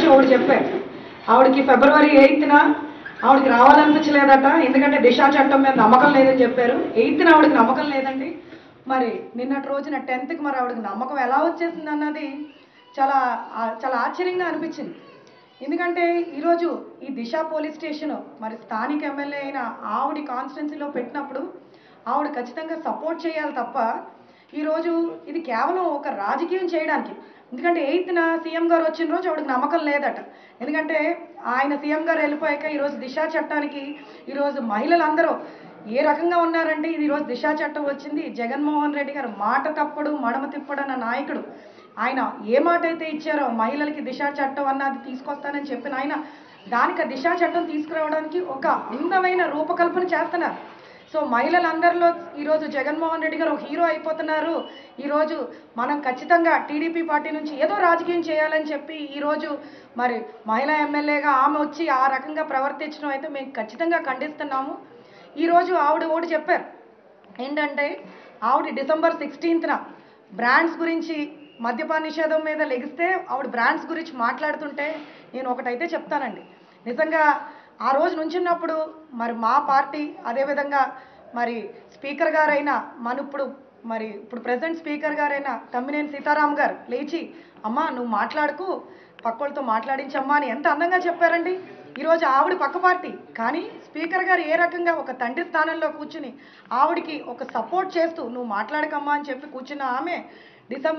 రోజు ఒకటి చెప్పారు ఆవిడకి ఫిబ్రవరి ఎయిత్న ఆవిడకి రావాలనిపించలేదట ఎందుకంటే దిశా చట్టం మీద నమ్మకం లేదని చెప్పారు ఎయిత్న ఆవిడకి నమ్మకం లేదండి మరి నిన్నటి రోజున టెన్త్కి మరి ఆవిడకి నమ్మకం ఎలా వచ్చేసింది అన్నది చాలా ఆ- చాలా ఆశ్చర్యంగా అనిపించింది ఎందుకంటే ఈరోజు ఈ దిశ పోలీస్ స్టేషన్ మరి స్థానిక ఎమ్మెల్యే అయిన ఆవిడ కాన్స్టిట్యున్సీలో పెట్టినప్పుడు ఆవిడ ఖచ్చితంగా సపోర్ట్ చేయాలి తప్ప ఈరోజు ఇది కేవలం ఒక రాజకీయం చేయడానికి ఎందుకంటే ఎయిత్న సీఎం గారు వచ్చిన రోజు ఆవిడకి నమ్మకం లేదట ఎందుకంటే ఆయన సీఎం గారు వెళ్ళిపోయాక ఈరోజు దిశా చట్టానికి ఈరోజు మహిళలందరూ ఏ రకంగా ఉన్నారంటే ఇది ఈరోజు దిశా చట్టం వచ్చింది జగన్మోహన్ రెడ్డి గారు మాట తప్పడు మడమ తిప్పడు అన్న నాయకుడు ఆయన ఏ మాట అయితే ఇచ్చారో మహిళలకి దిశా చట్టం అన్నది తీసుకొస్తానని చెప్పిన ఆయన దానికి ఆ దిశా చట్టం తీసుకురావడానికి ఒక అందమైన రూపకల్పన చేస్తున్నారు సో మహిళలందరిలో ఈరోజు జగన్మోహన్ రెడ్డి గారు ఒక హీరో అయిపోతున్నారు ఈరోజు మనం ఖచ్చితంగా టీడీపీ పార్టీ నుంచి ఏదో రాజకీయం చేయాలని చెప్పి ఈరోజు మరి మహిళా ఎమ్మెల్యేగా ఆమె వచ్చి ఆ రకంగా ప్రవర్తించడం అయితే మేము ఖచ్చితంగా ఖండిస్తున్నాము ఈరోజు ఆవిడ ఒకటి చెప్పారు ఏంటంటే ఆవిడ డిసెంబర్ సిక్స్టీన్త్న బ్రాండ్స్ గురించి మద్యపాన నిషేధం మీద లెగిస్తే ఆవిడ బ్రాండ్స్ గురించి మాట్లాడుతుంటే నేను ఒకటైతే చెప్తానండి నిజంగా ఆ రోజు నుంచున్నప్పుడు మరి మా పార్టీ అదేవిధంగా మరి స్పీకర్ గారైన మన ఇప్పుడు మరి ఇప్పుడు ప్రజెంట్ స్పీకర్ గారైన తమ్మినేని సీతారాం గారు లేచి అమ్మా నువ్వు మాట్లాడుకు పక్కోళ్ళతో మాట్లాడించమ్మా అని ఎంత అందంగా చెప్పారండి ఈరోజు ఆవిడ పక్క పార్టీ కానీ స్పీకర్ గారు ఏ రకంగా ఒక తండ్రి స్థానంలో కూర్చుని ఆవిడికి ఒక సపోర్ట్ చేస్తూ నువ్వు మాట్లాడకమ్మా అని చెప్పి కూర్చున్న ఆమె డిసెం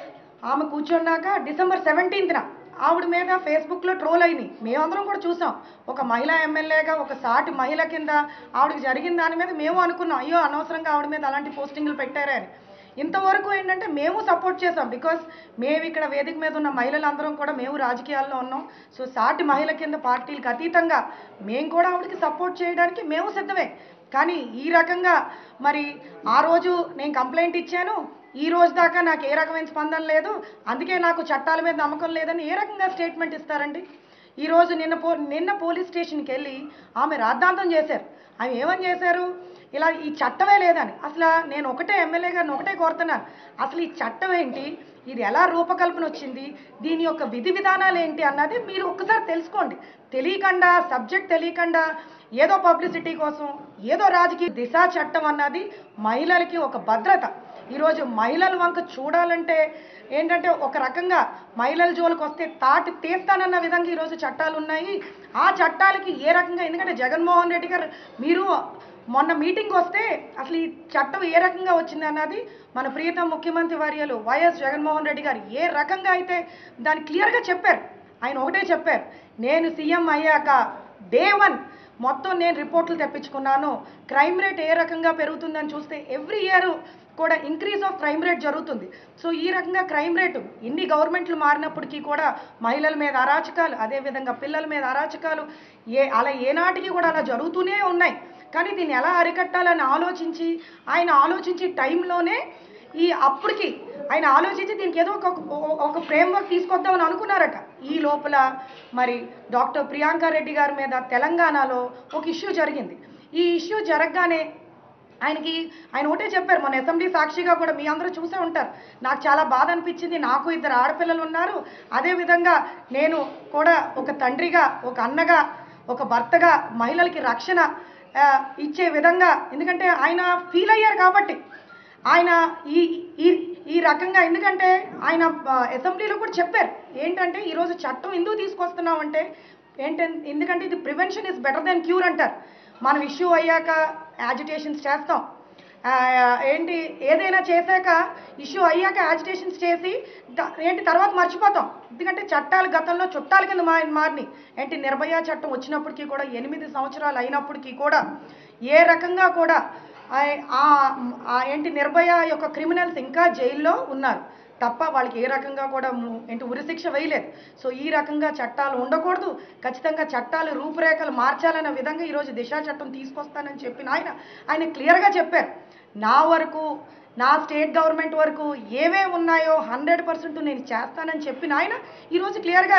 ఆమె కూర్చున్నాక డిసెంబర్ సెవెంటీన్త్న ఆవిడ మీద ఫేస్బుక్లో ట్రోల్ అయినాయి మేమందరం కూడా చూసాం ఒక మహిళా ఎమ్మెల్యేగా ఒక సాటి మహిళ కింద ఆవిడకి జరిగిన దాని మీద మేము అనుకున్నాం అయ్యో అనవసరంగా ఆవిడ మీద అలాంటి పోస్టింగ్లు పెట్టారే అని ఇంతవరకు ఏంటంటే మేము సపోర్ట్ చేసాం బికాస్ మేము ఇక్కడ వేదిక మీద ఉన్న మహిళలందరం కూడా మేము రాజకీయాల్లో ఉన్నాం సో సాటి మహిళ కింద పార్టీలకు అతీతంగా మేము కూడా ఆవిడకి సపోర్ట్ చేయడానికి మేము సిద్ధమే కానీ ఈ రకంగా మరి ఆ రోజు నేను కంప్లైంట్ ఇచ్చాను ఈ రోజు దాకా నాకు ఏ రకమైన స్పందన లేదు అందుకే నాకు చట్టాల మీద నమ్మకం లేదని ఏ రకంగా స్టేట్మెంట్ ఇస్తారండి ఈ రోజు నిన్న పో నిన్న పోలీస్ స్టేషన్కి వెళ్ళి ఆమె రాద్ధాంతం చేశారు ఆమె ఏమని చేశారు ఇలా ఈ చట్టమే లేదని అసలు నేను ఒకటే ఎమ్మెల్యే గారిని ఒకటే కోరుతున్నాను అసలు ఈ చట్టం ఏంటి ఇది ఎలా రూపకల్పన వచ్చింది దీని యొక్క విధి విధానాలు ఏంటి అన్నది మీరు ఒక్కసారి తెలుసుకోండి తెలియకుండా సబ్జెక్ట్ తెలియకుండా ఏదో పబ్లిసిటీ కోసం ఏదో రాజకీయ దిశ చట్టం అన్నది మహిళలకి ఒక భద్రత ఈరోజు మహిళల వంక చూడాలంటే ఏంటంటే ఒక రకంగా మహిళల జోలికి వస్తే తాటి తీస్తానన్న విధంగా ఈరోజు చట్టాలు ఉన్నాయి ఆ చట్టాలకి ఏ రకంగా ఎందుకంటే జగన్మోహన్ రెడ్డి గారు మీరు మొన్న మీటింగ్ వస్తే అసలు ఈ చట్టం ఏ రకంగా వచ్చింది అన్నది మన ప్రియతమ ముఖ్యమంత్రి వర్యులు వైఎస్ జగన్మోహన్ రెడ్డి గారు ఏ రకంగా అయితే దాన్ని క్లియర్గా చెప్పారు ఆయన ఒకటే చెప్పారు నేను సీఎం అయ్యాక డే వన్ మొత్తం నేను రిపోర్ట్లు తెప్పించుకున్నాను క్రైమ్ రేట్ ఏ రకంగా పెరుగుతుందని చూస్తే ఎవ్రీ ఇయర్ కూడా ఇంక్రీజ్ ఆఫ్ క్రైమ్ రేట్ జరుగుతుంది సో ఈ రకంగా క్రైమ్ రేటు ఇన్ని గవర్నమెంట్లు మారినప్పటికీ కూడా మహిళల మీద అరాచకాలు అదేవిధంగా పిల్లల మీద అరాచకాలు ఏ అలా ఏనాటికి కూడా అలా జరుగుతూనే ఉన్నాయి కానీ దీన్ని ఎలా అరికట్టాలని ఆలోచించి ఆయన ఆలోచించే టైంలోనే ఈ అప్పటికి ఆయన ఆలోచించి దీనికి ఏదో ఒక ఒక ఫ్రేమ్వర్క్ తీసుకొద్దామని అనుకున్నారట ఈ లోపల మరి డాక్టర్ ప్రియాంక రెడ్డి గారి మీద తెలంగాణలో ఒక ఇష్యూ జరిగింది ఈ ఇష్యూ జరగగానే ఆయనకి ఆయన ఒకటే చెప్పారు మన అసెంబ్లీ సాక్షిగా కూడా మీ అందరూ చూసే ఉంటారు నాకు చాలా బాధ అనిపించింది నాకు ఇద్దరు ఆడపిల్లలు ఉన్నారు అదేవిధంగా నేను కూడా ఒక తండ్రిగా ఒక అన్నగా ఒక భర్తగా మహిళలకి రక్షణ ఆ, ఇచ్చే విధంగా ఎందుకంటే ఆయన ఫీల్ అయ్యారు కాబట్టి ఆయన ఈ ఈ ఈ రకంగా ఎందుకంటే ఆయన ఆ, అసెంబ్లీలో కూడా చెప్పారు ఏంటంటే ఈరోజు చట్టం ఎందుకు తీసుకొస్తున్నామంటే ఏంటంటే ఎందుకంటే ఇది prevention is better then cure అంటారు మనం ఇష్యూ అయ్యాక యాజిటేషన్స్ చేస్తాం ఆ, ఏంటి ఏదైనా చేశాక ఇష్యూ అయ్యాక యాజిటేషన్స్ చేసి ద- ఏంటి తర్వాత మర్చిపోతాం ఎందుకంటే చట్టాలు గతంలో చుట్టాల కింద మా మారినాయి ఏంటి నిర్భయ చట్టం వచ్చినప్పటికీ కూడా ఎనిమిది సంవత్సరాలు అయినప్పటికీ కూడా ఏ రకంగా కూడా ఆ- ఆ- ఆ ఏంటి నిర్భయ యొక్క క్రిమినల్స్ ఇంకా జైల్లో ఉన్నారు తప్ప వాళ్ళకి ఏ రకంగా కూడా ము- ఏంటి ఉరిశిక్ష వేయలేదు సో ఈ రకంగా చట్టాలు ఉండకూడదు ఖచ్చితంగా చట్టాలు రూపురేఖలు మార్చాలన్న విధంగా ఈరోజు దిశా చట్టం తీసుకొస్తానని చెప్పిన ఆయన ఆయన క్లియర్గా చెప్పారు నా వరకు నా స్టేట్ గవర్నమెంట్ వరకు ఏవే ఉన్నాయో హండ్రెడ్ పర్సెంట్ నేను చేస్తానని చెప్పిన ఆయన ఈరోజు క్లియర్గా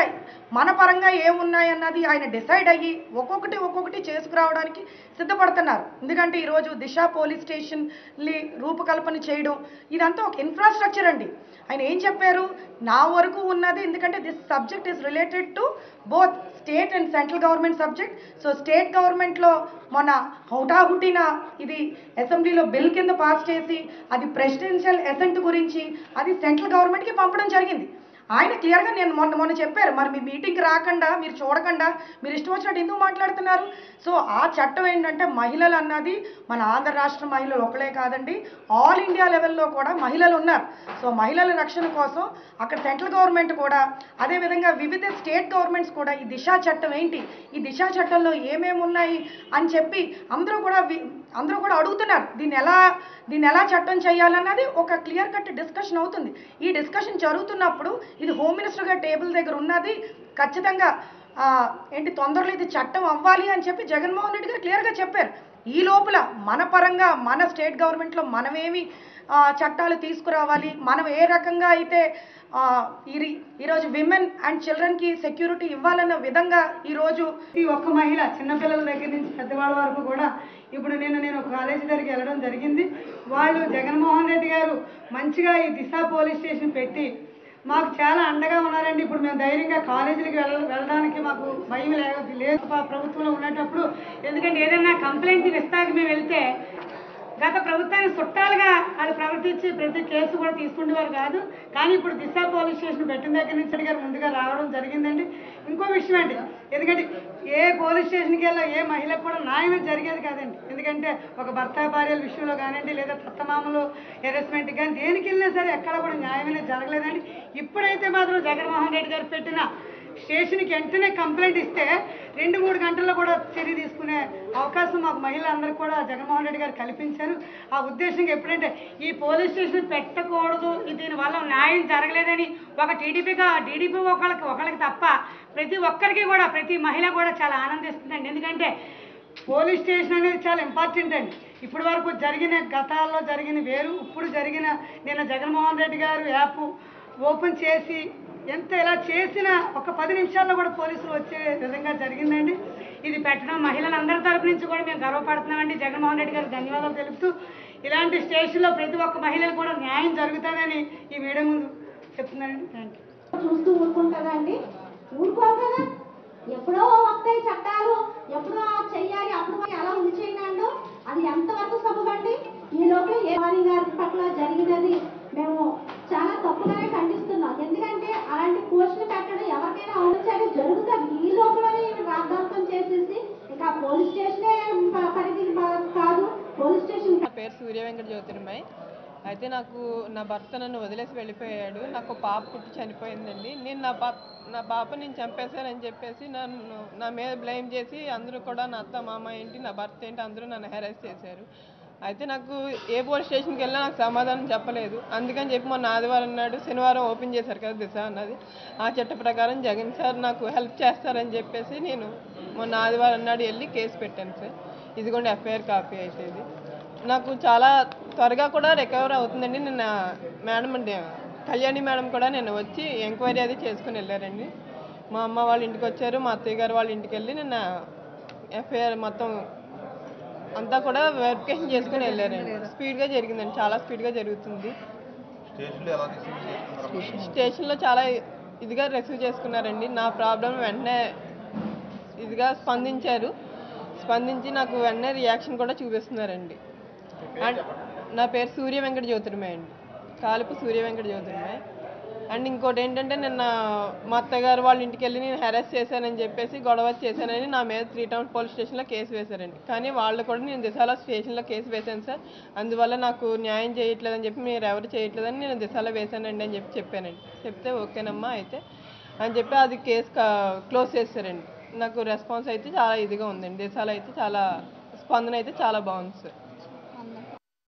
మన పరంగా ఏమున్నాయన్నది ఆయన డిసైడ్ అయ్యి ఒక్కొక్కటి ఒక్కొక్కటి చేసుకురావడానికి సిద్ధపడుతున్నారు ఎందుకంటే ఈరోజు దిశ పోలీస్ స్టేషన్ని రూపకల్పన చేయడం ఇదంతా ఒక ఇన్ఫ్రాస్ట్రక్చర్ అండి ఆయన ఏం చెప్పారు నా వరకు ఉన్నది ఎందుకంటే this subject is related to both state and central government subject so state గవర్నమెంట్లో మొన్న హౌటాహుటిన ఇది అసెంబ్లీలో బిల్ కింద పాస్ చేసి అది ప్రెసిడెన్షియల్ అసెంట్ గురించి అది సెంట్రల్ గవర్నమెంట్కి పంపడం జరిగింది ఆయన క్లియర్గా నేను మొన్న మొన్న చెప్పారు మరి మీ మీటింగ్కి రాకుండా మీరు చూడకుండా మీరు ఇష్టం వచ్చినట్టు ఎందుకు మాట్లాడుతున్నారు సో ఆ చట్టం ఏంటంటే మహిళలు అన్నది మన ఆంధ్ర రాష్ట్ర మహిళలు ఒకలే కాదండి ఆల్ ఇండియా లెవెల్లో కూడా మహిళలు ఉన్నారు సో మహిళల రక్షణ కోసం అక్కడ సెంట్రల్ గవర్నమెంట్ కూడా అదేవిధంగా వివిధ స్టేట్ గవర్నమెంట్స్ కూడా ఈ దిశా చట్టం ఏంటి ఈ దిశా చట్టంలో ఏమేమి ఉన్నాయి అని చెప్పి అందరూ కూడా వి- అందరూ కూడా అడుగుతున్నారు దీన్ని ఎలా దీన్ని ఎలా చట్టం చేయాలన్నది ఒక క్లియర్ కట్ డిస్కషన్ అవుతుంది ఈ డిస్కషన్ జరుగుతున్నప్పుడు ఇది హోమ్ మినిస్టర్ గారి టేబుల్ దగ్గర ఉన్నది ఖచ్చితంగా ఆ, ఏంటి తొందరలో ఇది చట్టం అవ్వాలి అని చెప్పి జగన్మోహన్ రెడ్డి గారు క్లియర్గా చెప్పారు ఈ లోపల మన పరంగా మన స్టేట్ గవర్నమెంట్లో మనమేమి ఆ, చట్టాలు తీసుకురావాలి మనం ఏ రకంగా అయితే ఆ, ఈ ఈరోజు విమెన్ అండ్ చిల్డ్రన్కి సెక్యూరిటీ ఇవ్వాలన్న విధంగా ఈరోజు ఈ ఒక్క మహిళ చిన్నపిల్లల దగ్గర నుంచి పెద్దవాళ్ళ వరకు కూడా ఇప్పుడు నేను నేను ఒక కాలేజీ దగ్గరికి వెళ్ళడం జరిగింది వాళ్ళు జగన్మోహన్ రెడ్డి గారు మంచిగా ఈ దిశ పోలీస్ స్టేషన్ పెట్టి మాకు చాలా అండగా ఉన్నారండి ఇప్పుడు మేము ధైర్యంగా కాలేజీలకు వెళ్ళ వెళ్ళడానికి మాకు భయం లేదు లేదు ప- ప్రభుత్వంలో ఉండేటప్పుడు ఎందుకంటే ఏదైనా కంప్లైంట్ ఇస్తాక మేము వెళ్తే గత ప్రభుత్వానికి చుట్టాలుగా వాళ్ళు ప్రవర్తించి ప్రతి కేసు కూడా తీసుకునేవారు కాదు కానీ ఇప్పుడు దిశ పోలీస్ స్టేషన్ పెట్టిన దగ్గర నుంచి గారు ముందుగా రావడం జరిగిందండి ఇంకో విషయం అండి ఎందుకంటే ఏ పోలీస్ స్టేషన్కి వెళ్ళా ఏ మహిళకు కూడా న్యాయమే జరిగేది కాదండి ఎందుకంటే ఒక భర్త భార్యల విషయంలో కానివ్వండి లేదా తత్తమామలు హెరాస్మెంట్ కానీ దేనికి వెళ్ళినా సరే ఎక్కడ కూడా న్యాయమే జరగలేదండి ఇప్పుడైతే మాత్రం జగన్మోహన్ రెడ్డి గారు పెట్టిన స్టేషన్కి వెంటనే కంప్లైంట్ ఇస్తే రెండు మూడు గంటల్లో కూడా చర్య తీసుకునే అవకాశం మాకు మహిళలందరికీ కూడా జగన్మోహన్ రెడ్డి గారు కల్పించారు ఆ ఉద్దేశంగా ఎప్పుడంటే ఈ పోలీస్ స్టేషన్ పెట్టకూడదు ఇది దీనివల్ల న్యాయం జరగలేదని ఒక టీడీపీగా టీడీపీ ఒకళ్ళకి ఒకళ్ళకి తప్ప ప్రతి ఒక్కరికి కూడా ప్రతి మహిళ కూడా చాలా ఆనందిస్తుందండి ఎందుకంటే పోలీస్ స్టేషన్ అనేది చాలా ఇంపార్టెంట్ అండి ఇప్పటి వరకు జరిగిన గతాల్లో జరిగిన వేరు ఇప్పుడు జరిగిన నిన్న జగన్మోహన్ రెడ్డి గారు యాప్ ఓపెన్ చేసి ఎంత ఇలా చేసిన ఒక పది నిమిషాల్లో కూడా పోలీసులు వచ్చే విధంగా జరిగిందండి ఇది పెట్టడం మహిళలందరి తరపు నుంచి కూడా మేము గర్వపడుతున్నామండి జగన్మోహన్ రెడ్డి గారికి ధన్యవాదాలు తెలుపుతూ ఇలాంటి స్టేషన్లో ప్రతి ఒక్క మహిళకు కూడా న్యాయం జరుగుతుందని ఈ మీడియా ముందు చెప్తున్నానండి థ్యాంక్ యూ చూస్తూ ఊరుకుంటుందండి ఊరుకోరు కదా ఎప్పుడో వస్తాయి చట్టాలు ఎప్పుడో చెయ్యాలి అప్పుడు మరి అలా ఉంచేయండి అది ఎంతవరకు సబబండి ఈ లోపల ఏ వారి గారి పట్ల జరిగినది మేము చాలా తప్పుగానే ఖండిస్తున్నాం ఎందుకంటే అలాంటి పోస్టులు పెట్టడం ఎవరికైనా అవును జరుగుతుంది ఈ లోపలనే రాద్ధాంతం చేసేసి ఇంకా పోలీస్ స్టేషనే ప- పరిధి బ- కాదు పోలీస్ స్టేషన్ నా పేరు సూర్య వెంకట జ్యోతిర్మయ్ అయితే నాకు నా భర్త నన్ను వదిలేసి వెళ్ళిపోయాడు నాకు ఒక పాప పుట్టి చనిపోయిందండి నేను నా పాప నా పాప నేను చంపేశానని చెప్పేసి నన్ను నా మీద బ్లేమ్ చేసి అందరూ కూడా నా అత్త మామ ఏంటి నా భర్త ఏంటి అందరూ నన్ను హెరాస్ చేశారు అయితే నాకు ఏ పోలీస్ స్టేషన్కి వెళ్ళినా నాకు సమాధానం చెప్పలేదు అందుకని చెప్పి మొన్న ఆదివారం నాడు శనివారం ఓపెన్ చేశారు కదా దిశ అన్నది ఆ చట్ట ప్రకారం జగన్ సార్ నాకు హెల్ప్ చేస్తారని చెప్పేసి నేను మొన్న ఆదివారం నాడు వెళ్ళి కేసు పెట్టాను సార్ ఇదిగోండి ఎఫ్ఐఆర్ కాపీ అయితే ఇది నాకు చాలా త్వరగా కూడా రికవర్ అవుతుందండి నిన్న మేడం అండి కళ్యాణి మేడం కూడా నేను వచ్చి ఎంక్వైరీ అది చేసుకుని వెళ్ళారండి మా అమ్మ వాళ్ళ ఇంటికి వచ్చారు మా అత్తయ్య గారు వాళ్ళ ఇంటికి వెళ్ళి నిన్న ఎఫ్ఐఆర్ మొత్తం అంతా కూడా వెరిఫికేషన్ చేసుకుని వెళ్ళారండి స్పీడ్గా జరిగిందండి చాలా స్పీడ్గా జరుగుతుంది స్టేషన్లో ఎలా రిసీవ్ చేసుకున్నారు స్టేషన్లో చాలా ఇదిగా రిసీవ్ చేసుకున్నారండి నా ప్రాబ్లం వెంటనే ఇదిగా స్పందించారు స్పందించి నాకు వెంటనే రియాక్షన్ కూడా చూపిస్తున్నారండి అండ్ నా పేరు సూర్య వెంకట జ్యోతిర్మయ అండి కాలుపు సూర్య వెంకట జ్యోతిర్మయ అండ్ ఇంకోటి ఏంటంటే నిన్న మా అత్తగారు వాళ్ళ ఇంటికి వెళ్ళి నేను హెరాస్ చేశానని చెప్పేసి గొడవ చేశానని నా మీద త్రీ టౌన్ పోలీస్ స్టేషన్లో కేసు వేశారండి కానీ వాళ్ళు కూడా నేను దిశాల స్టేషన్లో కేసు వేశాను సార్ అందువల్ల నాకు న్యాయం చేయట్లేదని చెప్పి మీరు ఎవరు చేయట్లేదని నేను దిశాలో వేశానండి అని చెప్పి చెప్పానండి చెప్తే ఓకేనమ్మా అయితే అని చెప్పి అది కేసు క్లోజ్ చేశారండి నాకు రెస్పాన్స్ అయితే చాలా ఇదిగా ఉందండి దిశాలో అయితే చాలా స్పందన అయితే చాలా బాగుంది సార్